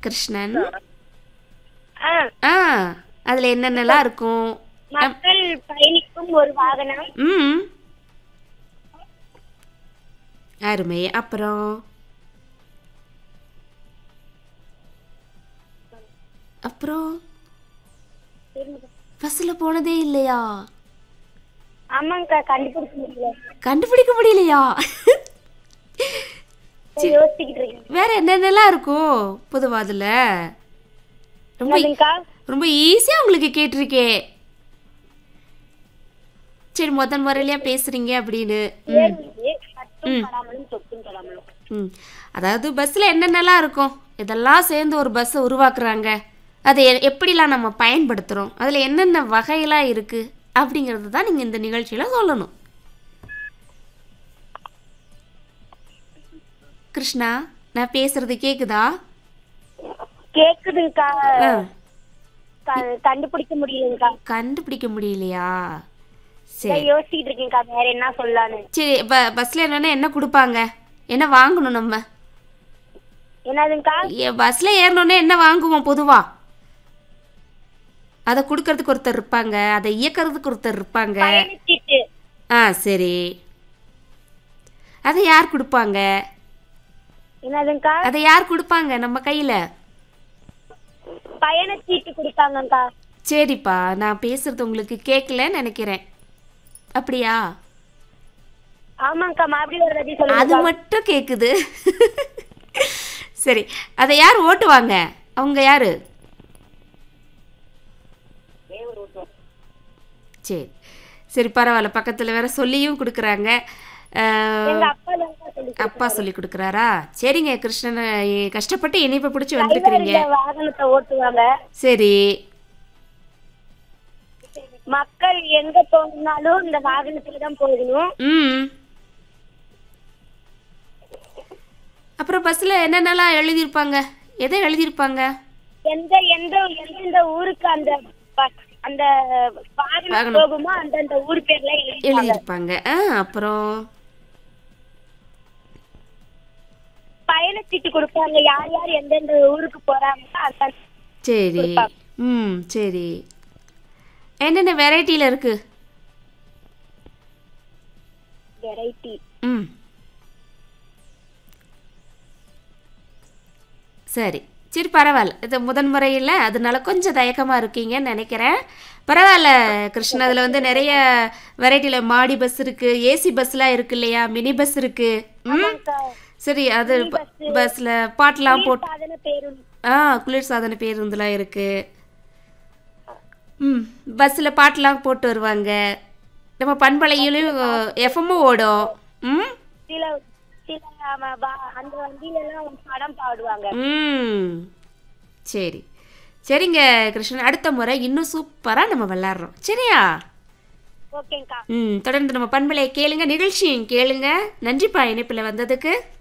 கிருஷ்ணன் ஆ, ஆ அதில் என்னென்னலாம் இருக்கும் மக்கள் பயணிக்கும் ஒரு வாகனம் ம் அருமை அப்புறம் அப்புறம் பஸ்ஸில் போனதே இல்லையா ஆமாங்கக்கா கண்டுபிடிக்க முடியல கண்டுபிடிக்க முடியலையா சரி, யோசிச்சுக்கிட்டு இருக்கேன் வேற என்னென்னலாம் இருக்கும் பொதுவா அதுல ரொம்ப என்னதுங்கக்கா ரொம்ப ஈஸியா உங்களுக்கு கேட்டிருக்கே சரி முதல் முறையிலயா பேசுறீங்க அப்படின்னு ம், பேருந்து பட்டும் படாமலும் தொட்டும் தொடாமலும் ம் அதாவது பஸ்ஸில் என்னென்னலாம் இருக்கும் இதெல்லாம் சேர்ந்து ஒரு பஸ்ஸை உருவாக்குறாங்க அதை எ- எப்படிலாம் நம்ம பயன்படுத்துகிறோம் அதில் என்னென்ன வகையெல்லாம் இருக்குது அப்படிங்கிறது தான் நீங்கள் இந்த நிகழ்ச்சியில் சொல்லணும் கிருஷ்ணா நான் பேசுறது கேக்குதா கேக்குதுங்கக்கா ஆ, க- கண்டுபிடிக்க முடியலங்கக்கா கண்டுபிடிக்க முடியலையா சரி நான் யோசிச்சுக்கிட்டு இருக்கேன்க்கா வேற என்ன சொல்லலான்னு சரி ப பஸ்ஸில் என்னென்ன என்ன கொடுப்பாங்க என்ன வாங்கணும் நம்ம என்னதுங்கக்கா பஸ்ஸில் ஏறினோன்னே என்ன வாங்குவோம் பொதுவா அதை கொடுக்கறதுக்கு ஒருத்தர் இருப்பாங்க அதை இயக்கிறதுக்கு ஒருத்தர் இருப்பாங்க பயணச்சீட்டு ஆ சரி அதை யார் கொடுப்பாங்க என்னதுங்கக்கா அதை யார் கொடுப்பாங்க நம்ம கையில் பயணச்சீட்டு கொடுப்பாங்கக்கா சரிப்பா நான் பேசுறது உங்களுக்கு கேட்கலன்னு நினைக்கிறேன் அப்படியா ஆமாங்கக்கா மறுபடியும் ஒரு வாட்டி அது சொல்லுங்க மட்டும் கேட்குது சரி அதை யார் ஓட்டுவாங்க அவங்க யாரு சரி சரி பரவாயில்ல பக்கத்தில் வேற சொல்லியும் கொடுக்குறாங்க அஹ், எங்க அப்பா தான்க்கா சொல்லி அப்பா சொல்லி கொடுக்குறாரா சரிங்க கிருஷ்ணனை எ- கஷ்டப்பட்டு இனிப்பை பிடிச்சி வந்திருக்கிறீங்க இந்த வாகனத்தை ஓட்டுவாங்க சரி மக்கள் எங்க போகணும்னாலும் இந்த வாகனத்துல தான் போகணும் ம் அப்புறம் பஸ்ஸில் என்னென்னலாம் எழுதியிருப்பாங்க எதை எழுதியிருப்பாங்க எந்த எந்த எந்தெந்த ஊருக்கு அந்த ப- அந்த வாகனம் வாகனம். போகுமோ அந்தந்த ஊர் பேர்ல எழுதிப்பாங்க எழுதியிருப்பாங்க ஆ அப்புறம் பயணச்சீட்டு கொடுப்பாங்க யார் யார் எந்தெந்த ஊருக்கு போறாங்க அந்த சரி கொடுப்பாங்க. ம் சரி என்னென்ன வெரைட்டியில் இருக்கு வெரைட்டி ம் சரி சரி பரவாயில்ல இது முதன் முறையில் அதனால கொஞ்சம் தயக்கமாக இருக்கீங்கன்னு நினைக்கிறேன் பரவாயில்ல கிருஷ்ணா அதில் வந்து நிறைய வெரைட்டியில் மாடி பஸ் இருக்குது ஏசி பஸ்லாம் இருக்கு இல்லையா மினி பஸ் இருக்குது ம் சரி அது பஸ்ஸில் பாட்டெலாம் போட்டு சாதன பேருந்து ஆ குளிர் சாதன பேருந்துலாம் இருக்கு ம் பஸ்ஸில் பாட்டெலாம் போட்டு வருவாங்க நம்ம பண்பலையிலையும் எஃப்எம்மும் ஓடும் ம் சில சில ஆமா, வா- அந்த வண்டியில எல்லாம் படம் பாடுவாங்க ம் சரி சரிங்க கிருஷ்ணன் அடுத்த முறை இன்னும் சூப்பராக நம்ம விளாட்றோம் சரியா ஓகேங்கக்கா ம் தொடர்ந்து நம்ம பண்பலையை கேளுங்க நிகழ்ச்சியும் கேளுங்க நன்றிப்பா இணைப்பில் வந்ததுக்கு